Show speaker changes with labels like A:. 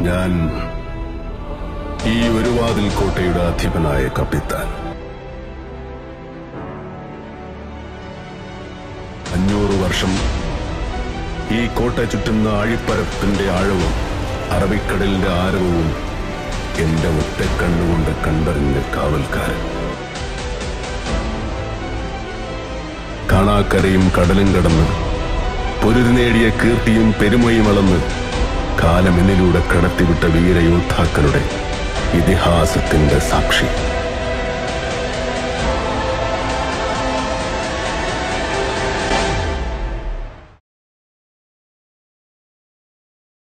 A: ഞാൻ ഈ ഒരു വാതിൽ കോട്ടയുടെ അധിപനായ കപ്പിത്താൻ അഞ്ഞൂറ് വർഷം ഈ കോട്ട ചുറ്റുന്ന ആഴിപ്പരപ്പിന്റെ ആഴവും അറബിക്കടലിന്റെ ആരവവും എന്റെ ഒറ്റക്കണ്ണുകൊണ്ട് കണ്ടറിഞ്ഞ കാവൽക്കാരൻ കാണാക്കരയും കടലും കടന്ന് പൊരുതി നേടിയ കീർത്തിയും പെരുമയും അളന്ന് കാലമെന്നിലൂടെ കടത്തിവിട്ട വീരയോദ്ധാക്കളുടെ ഇതിഹാസത്തിന്റെ സാക്ഷി